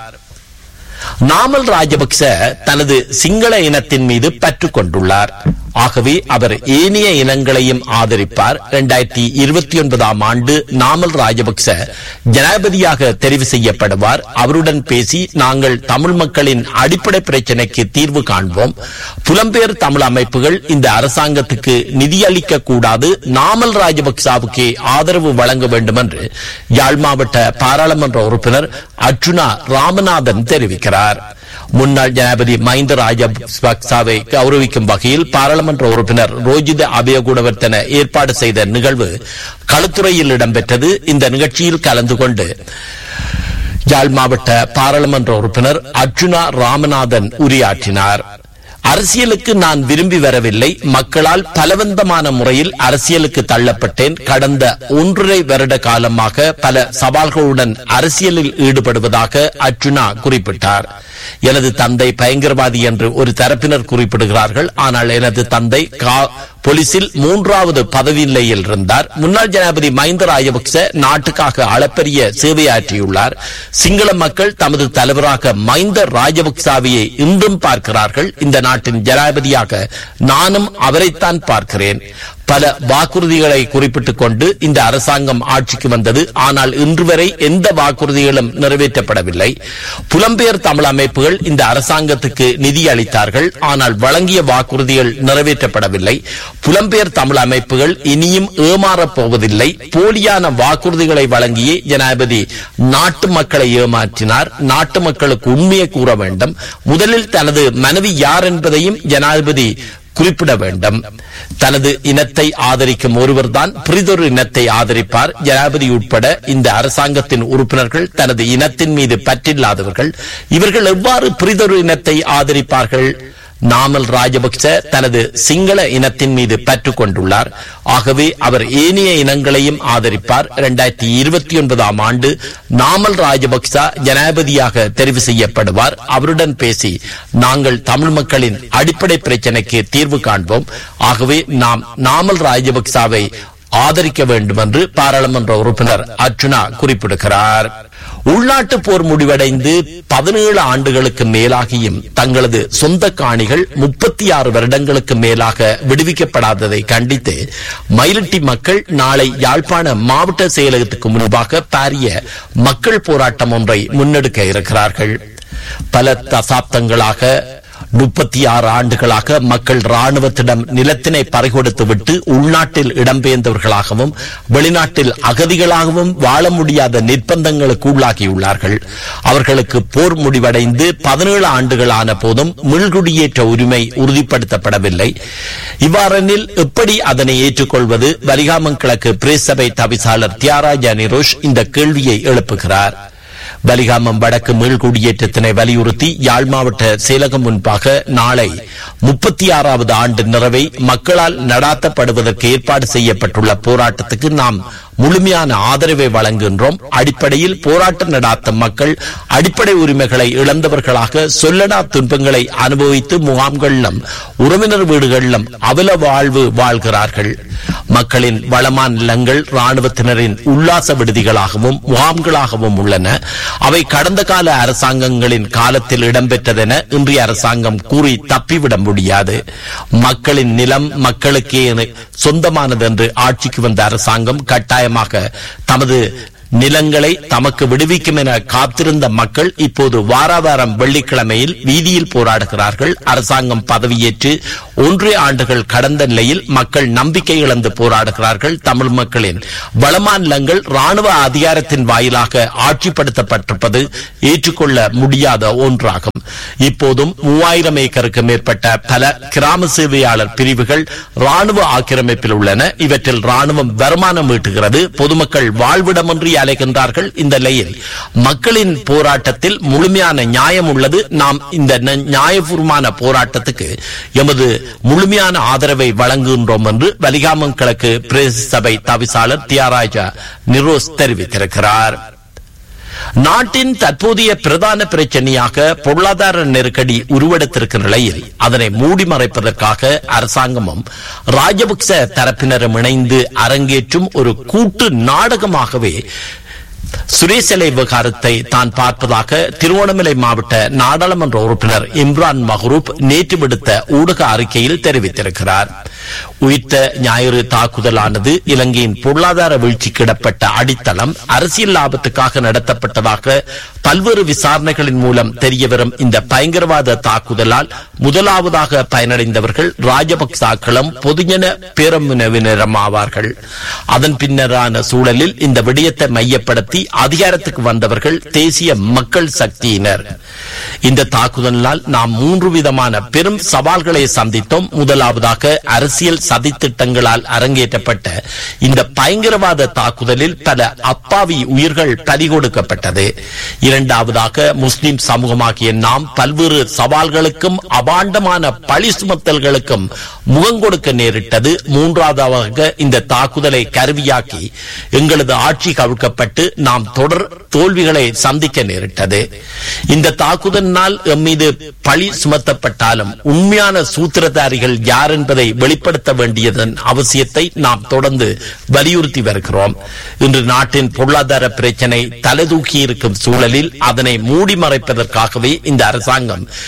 S1: நாமல் ராஜபக்ச தனது சிங்கள இனத்தின் மீது பற்று கொண்டுள்ளார் ஆகவே அவர் ஏனைய இனங்களையும் ஆதரிப்பார் இரண்டாயிரத்தி இருபத்தி ஒன்பதாம் ஆண்டு நாமல் ராஜபக்ச ஜனாதிபதியாக தெரிவு செய்யப்படுவார் அவருடன் பேசி நாங்கள் தமிழ் மக்களின் அடிப்படை பிரச்சினைக்கு தீர்வு காண்போம் புலம்பெயர் தமிழ் அமைப்புகள் இந்த அரசாங்கத்துக்கு நிதியளிக்க கூடாது நாமல் ராஜபக்சாவுக்கே ஆதரவு வழங்க வேண்டும் என்று யாழ் மாவட்ட பாராளுமன்ற உறுப்பினர் அர்ஜுனா ராமநாதன் தெரிவிக்கிறார் முன்னாள் ஜனாதிபதி மஹிந்த ராஜபக்சாவை கௌரவிக்கும் வகையில் பாராளுமன்ற உறுப்பினர் ரோஜித அபயகுடவர்த்தன ஏற்பாடு செய்த நிகழ்வு களுத்துறையில் இடம்பெற்றது இந்த நிகழ்ச்சியில் கலந்து கொண்டு யாழ் மாவட்ட பாராளுமன்ற உறுப்பினர் அர்ஜுனா ராமநாதன் உரையாற்றினார் அரசியலுக்கு நான் விரும்பி வரவில்லை மக்களால் பலவந்தமான முறையில் அரசியலுக்கு தள்ளப்பட்டேன் கடந்த ஒன்றரை வருட காலமாக பல சவால்களுடன் அரசியலில் ஈடுபடுவதாக அர்ஜுனா குறிப்பிட்டார் எனது தந்தை பயங்கரவாதி என்று ஒரு தரப்பினர் குறிப்பிடுகிறார்கள் ஆனால் எனது தந்தை கா- போலீசில் மூன்றாவது பதவி நிலையில் இருந்தார் முன்னாள் ஜனாதிபதி மஹிந்த ராஜபக்ச நாட்டுக்காக அளப்பரிய சேவையாற்றியுள்ளார் சிங்கள மக்கள் தமது தலைவராக மஹிந்த ராஜபக்சாவையே இன்றும் பார்க்கிறார்கள் இந்த நாட்டின் ஜனாதிபதியாக நானும் அவரைத்தான் பார்க்கிறேன் பல வாக்குறுதிகளை குறிப்பிட்டுக் கொண்டு இந்த அரசாங்கம் ஆட்சிக்கு வந்தது ஆனால் இன்று வரை எந்த வாக்குறுதிகளும் நிறைவேற்றப்படவில்லை புலம்பெயர் தமிழ் அமைப்புகள் இந்த அரசாங்கத்துக்கு நிதி அளித்தார்கள் ஆனால் வழங்கிய வாக்குறுதிகள் நிறைவேற்றப்படவில்லை புலம்பெயர் தமிழ் அமைப்புகள் இனியும் ஏமாறப் போவதில்லை போலியான வாக்குறுதிகளை வழங்கியே ஜனாதிபதி நாட்டு மக்களை ஏமாற்றினார் நாட்டு மக்களுக்கு உண்மையை கூற வேண்டும் முதலில் தனது மனைவி யார் என்பதையும் ஜனாதிபதி குறிப்பிட வேண்டும் தனது இனத்தை ஆதரிக்கும் ஒருவர்தான் பிரிதொரு இனத்தை ஆதரிப்பார் ஜனாதிபதி உட்பட இந்த அரசாங்கத்தின் உறுப்பினர்கள் தனது இனத்தின் மீது பற்றில்லாதவர்கள் இவர்கள் எவ்வாறு பிரிதொரு இனத்தை ஆதரிப்பார்கள் நாமல் ராஜபக்ச தனது சிங்கள இனத்தின் மீது பற்று கொண்டுள்ளார் ஆகவே அவர் ஏனைய இனங்களையும் ஆதரிப்பார் இரண்டாயிரத்தி இருபத்தி ஒன்பதாம் ஆண்டு நாமல் ராஜபக்ச ஜனாதிபதியாக தெரிவு செய்யப்படுவார் அவருடன் பேசி நாங்கள் தமிழ் மக்களின் அடிப்படை பிரச்சனைக்கு தீர்வு காண்போம் ஆகவே நாம் நாமல் ராஜபக்சாவை ஆதரிக்க வேண்டும் என்று பாராளுமன்ற உறுப்பினர் அர்ச்சுனா குறிப்பிடுகிறார் உள்நாட்டு போர் முடிவடைந்து பதினேழு ஆண்டுகளுக்கு மேலாகியும் தங்களது சொந்த காணிகள் முப்பத்தி ஆறு வருடங்களுக்கு மேலாக விடுவிக்கப்படாததை கண்டித்து மயிலட்டி மக்கள் நாளை யாழ்ப்பாண மாவட்ட செயலகத்துக்கு முன்பாக பாரிய மக்கள் போராட்டம் ஒன்றை முன்னெடுக்க இருக்கிறார்கள் பல தசாப்தங்களாக முப்பத்தி ஆறு ஆண்டுகளாக மக்கள் ராணுவத்திடம் நிலத்தினை பறிகொடுத்து விட்டு உள்நாட்டில் இடம்பெயர்ந்தவர்களாகவும் வெளிநாட்டில் அகதிகளாகவும் வாழ முடியாத நிர்பந்தங்களுக்கு உள்ளாகியுள்ளார்கள் அவர்களுக்கு போர் முடிவடைந்து பதினேழு ஆண்டுகளான போதும் மீள்குடியேற்ற உரிமை உறுதிப்படுத்தப்படவில்லை இவ்வாறெனில் எப்படி அதனை ஏற்றுக்கொள்வது வலிகாமன் கிழக்கு பிரேசபை தவிசாளர் தியாராஜா நிரோஷ் இந்த கேள்வியை எழுப்புகிறார் பலிகாமம் வடக்கு மீள்குடியேற்றத்தினை வலியுறுத்தி யாழ் மாவட்ட செயலகம் முன்பாக நாளை முப்பத்தி ஆறாவது ஆண்டு நிறைவை மக்களால் நடாத்தப்படுவதற்கு ஏற்பாடு செய்யப்பட்டுள்ள போராட்டத்துக்கு நாம் முழுமையான ஆதரவை வழங்குகின்றோம் அடிப்படையில் போராட்டம் நடாத்தும் மக்கள் அடிப்படை உரிமைகளை இழந்தவர்களாக சொல்லனா துன்பங்களை அனுபவித்து முகாம்களிலும் உறவினர் வீடுகளிலும் அவல வாழ்வு வாழ்கிறார்கள் மக்களின் வளமான நிலங்கள் ராணுவத்தினரின் உல்லாச விடுதிகளாகவும் முகாம்களாகவும் உள்ளன அவை கடந்த கால அரசாங்கங்களின் காலத்தில் இடம்பெற்றதென இன்றைய அரசாங்கம் கூறி தப்பிவிட முடியாது மக்களின் நிலம் மக்களுக்கே சொந்தமானது என்று ஆட்சிக்கு வந்த அரசாங்கம் கட்டாயமாக தமது நிலங்களை தமக்கு விடுவிக்கும் என காத்திருந்த மக்கள் இப்போது வாராவாரம் வெள்ளிக்கிழமையில் வீதியில் போராடுகிறார்கள் அரசாங்கம் பதவியேற்று ஒன்றே ஆண்டுகள் கடந்த நிலையில் மக்கள் நம்பிக்கை இழந்து போராடுகிறார்கள் தமிழ் மக்களின் வளமாநிலங்கள் ராணுவ அதிகாரத்தின் வாயிலாக ஆட்சிப்படுத்தப்பட்டிருப்பது ஏற்றுக்கொள்ள முடியாத ஒன்றாகும் இப்போதும் மூவாயிரம் ஏக்கருக்கு மேற்பட்ட பல கிராம சேவையாளர் பிரிவுகள் ராணுவ ஆக்கிரமிப்பில் உள்ளன இவற்றில் ராணுவம் வருமானம் ஈட்டுகிறது பொதுமக்கள் வாழ்விடமின்றி அலைகின்றார்கள் இந்த நிலையில் மக்களின் போராட்டத்தில் முழுமையான நியாயம் உள்ளது நாம் இந்த ந- நியாயபூர்வமான போராட்டத்துக்கு எமது முழுமையான ஆதரவை வழங்குகின்றோம் என்று வலிகாமம் கிழக்கு பிரதேச சபை தவிசாளர் தியாராஜா நிரோஸ் தெரிவித்திருக்கிறார் நாட்டின் தற்போதைய பிரதான பிரச்சனையாக பொருளாதார நெருக்கடி உருவெடுத்திருக்கிற நிலையில் அதனை மூடி மறைப்பதற்காக அரசாங்கமும் ராஜபக்ச தரப்பினரும் இணைந்து அரங்கேற்றும் ஒரு கூட்டு நாடகமாகவே சுரேசலை விவகாரத்தை தான் பார்ப்பதாக திருவோணமலை மாவட்ட நாடாளுமன்ற உறுப்பினர் இம்ரான் மஹ்ரூப் நேற்று விடுத்த ஊடக அறிக்கையில் தெரிவித்திருக்கிறார் உயிர்த்த ஞாயிறு தாக்குதலானது இலங்கையின் பொருளாதார வீழ்ச்சிக்கு இடப்பட்ட அடித்தளம் அரசியல் லாபத்துக்காக நடத்தப்பட்டதாக பல்வேறு விசாரணைகளின் மூலம் தெரியவரும் இந்த பயங்கரவாத தாக்குதலால் முதலாவதாக பயனடைந்தவர்கள் ராஜபக்சாக்களும் பொதுஜன பேரமுனவினரும் ஆவார்கள் அதன் பின்னரான சூழலில் இந்த விடயத்தை மையப்படுத்தி அதிகாரத்துக்கு வந்தவர்கள் தேசிய மக்கள் சக்தியினர் இந்த தாக்குதலால் நாம் மூன்று விதமான பெரும் சவால்களை சந்தித்தோம் முதலாவதாக அரசியல் சதித்திட்டங்களால் அரங்கேற்றப்பட்ட இந்த பயங்கரவாத தாக்குதலில் பல அப்பாவி உயிர்கள் பறிகொடுக்கப்பட்டது இரண்டாவதாக முஸ்லிம் சமூகமாகிய நாம் பல்வேறு சவால்களுக்கும் அபாண்டமான பழி சுமத்தல்களுக்கும் முகங்கொடுக்க நேரிட்டது மூன்றாவதாக இந்த தாக்குதலை கருவியாக்கி எங்களது ஆட்சி கவிழ்க்கப்பட்டு நாம் தொடர் தோல்விகளை சந்திக்க நேரிட்டது இந்த தாக்குதலினால் எம் மீது பழி சுமத்தப்பட்டாலும் உண்மையான சூத்திரதாரிகள் யார் என்பதை வெளிப்படுத்த வேண்டியதன் அவசியத்தை நாம் தொடர்ந்து வலியுறுத்தி வருகிறோம் இன்று நாட்டின் பொருளாதார பிரச்சனை தலைதூக்கி இருக்கும் சூழலில் அதனை மூடி மறைப்பதற்காகவே இந்த அரசாங்கம்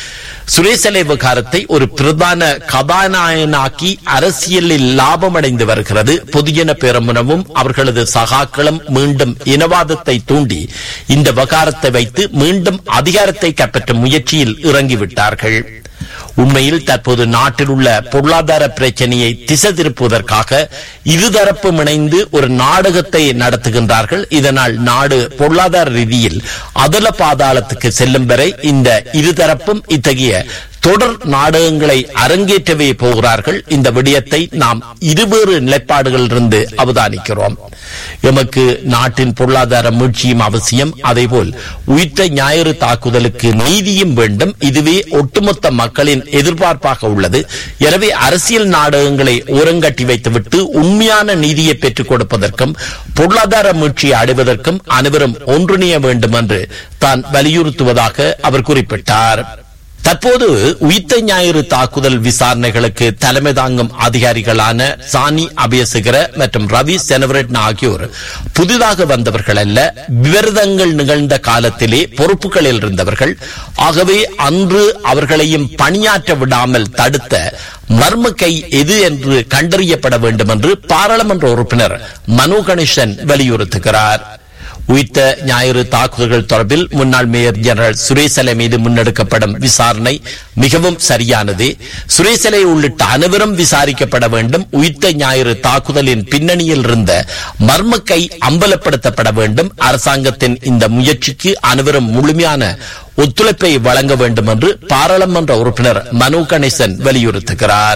S1: சுரேசலை விவகாரத்தை ஒரு பிரதான கதாநாயகனாக்கி அரசியலில் லாபமடைந்து வருகிறது பொதுஜன பேரமுனவும் அவர்களது சகாக்களும் மீண்டும் இனவாதத்தை தூண்டி இந்த விவகாரத்தை வைத்து மீண்டும் அதிகாரத்தை கைப்பற்றும் முயற்சியில் இறங்கிவிட்டார்கள் உண்மையில் தற்போது நாட்டில் உள்ள பொருளாதார பிரச்சனையை திசை திருப்புவதற்காக இருதரப்பும் இணைந்து ஒரு நாடகத்தை நடத்துகின்றார்கள் இதனால் நாடு பொருளாதார ரீதியில் அதல பாதாளத்துக்கு செல்லும் வரை இந்த இருதரப்பும் இத்தகைய தொடர் நாடகங்களை அரங்கேற்றவே போகிறார்கள் இந்த விடயத்தை நாம் இருவேறு நிலைப்பாடுகளிலிருந்து அவதானிக்கிறோம் எமக்கு நாட்டின் பொருளாதார மீட்சியும் அவசியம் அதேபோல் உயிர்த்த ஞாயிறு தாக்குதலுக்கு நீதியும் வேண்டும் இதுவே ஒட்டுமொத்த மக்களின் எதிர்பார்ப்பாக உள்ளது எனவே அரசியல் நாடகங்களை ஓரங்கட்டி வைத்துவிட்டு உண்மையான நீதியை பெற்றுக் கொடுப்பதற்கும் பொருளாதார மீட்சியை அடைவதற்கும் அனைவரும் ஒன்றிணைய வேண்டும் என்று தான் வலியுறுத்துவதாக அவர் குறிப்பிட்டார் தற்போது உயிர்த்த ஞாயிறு தாக்குதல் விசாரணைகளுக்கு தலைமை தாங்கும் அதிகாரிகளான சானி அபயசகர மற்றும் ரவி செனவரட்ன ஆகியோர் புதிதாக வந்தவர்கள் அல்ல விவரதங்கள் நிகழ்ந்த காலத்திலே பொறுப்புகளில் இருந்தவர்கள் ஆகவே அன்று அவர்களையும் பணியாற்ற விடாமல் தடுத்த மர்ம கை எது என்று கண்டறியப்பட வேண்டும் என்று பாராளுமன்ற உறுப்பினர் மனோ கணேசன் வலியுறுத்துகிறார் உயிர்த்த ஞாயிறு தாக்குதல்கள் தொடர்பில் முன்னாள் மேயர் ஜெனரல் சுரேசலை மீது முன்னெடுக்கப்படும் விசாரணை மிகவும் சரியானது சுரேசலை உள்ளிட்ட அனைவரும் விசாரிக்கப்பட வேண்டும் உயிர்த்த ஞாயிறு தாக்குதலின் பின்னணியில் இருந்த மர்ம கை அம்பலப்படுத்தப்பட வேண்டும் அரசாங்கத்தின் இந்த முயற்சிக்கு அனைவரும் முழுமையான ஒத்துழைப்பை வழங்க வேண்டும் என்று பாராளுமன்ற உறுப்பினர் மனோ கணேசன் வலியுறுத்துகிறார்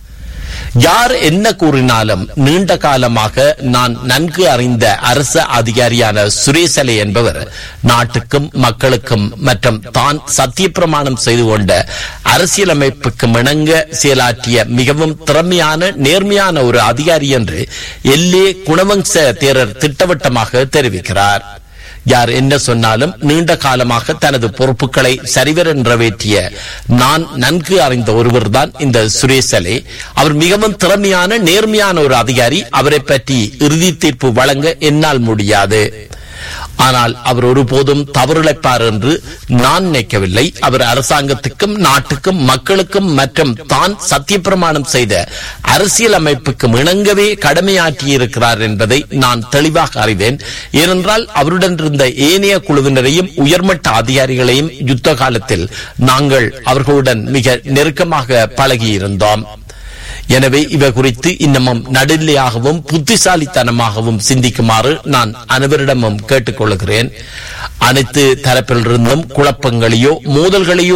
S1: யார் என்ன கூறினாலும் நீண்ட காலமாக நான் நன்கு அறிந்த அரசு அதிகாரியான சுரேசலை என்பவர் நாட்டுக்கும் மக்களுக்கும் மற்றும் தான் சத்தியப்பிரமாணம் செய்து கொண்ட அரசியலமைப்புக்கு இணங்க செயலாற்றிய மிகவும் திறமையான நேர்மையான ஒரு அதிகாரி என்று எல்லே குணவம்ச தேரர் திட்டவட்டமாக தெரிவிக்கிறார் யார் என்ன சொன்னாலும் நீண்ட காலமாக தனது பொறுப்புகளை சரிவர நிறைவேற்றிய நான் நன்கு அறிந்த ஒருவர்தான் இந்த சுரேசலே அவர் மிகவும் திறமையான நேர்மையான ஒரு அதிகாரி அவரை பற்றி இறுதி தீர்ப்பு வழங்க என்னால் முடியாது ஆனால் அவர் ஒருபோதும் தவறிழைப்பார் என்று நான் நினைக்கவில்லை அவர் அரசாங்கத்துக்கும் நாட்டுக்கும் மக்களுக்கும் மற்றும் தான் சத்தியப்பிரமாணம் செய்த அரசியல் அமைப்புக்கும் இணங்கவே கடமையாற்றியிருக்கிறார் என்பதை நான் தெளிவாக அறிவேன் ஏனென்றால் அவருடன் இருந்த ஏனைய குழுவினரையும் உயர்மட்ட அதிகாரிகளையும் யுத்த காலத்தில் நாங்கள் அவர்களுடன் மிக நெருக்கமாக பழகியிருந்தோம் எனவே இவை குறித்து இன்னமும் நடுநிலையாகவும் புத்திசாலித்தனமாகவும் சிந்திக்குமாறு நான் அனைவரிடமும் கேட்டுக்கொள்கிறேன் அனைத்து தரப்பிலிருந்தும் குழப்பங்களையோ மோதல்களையோ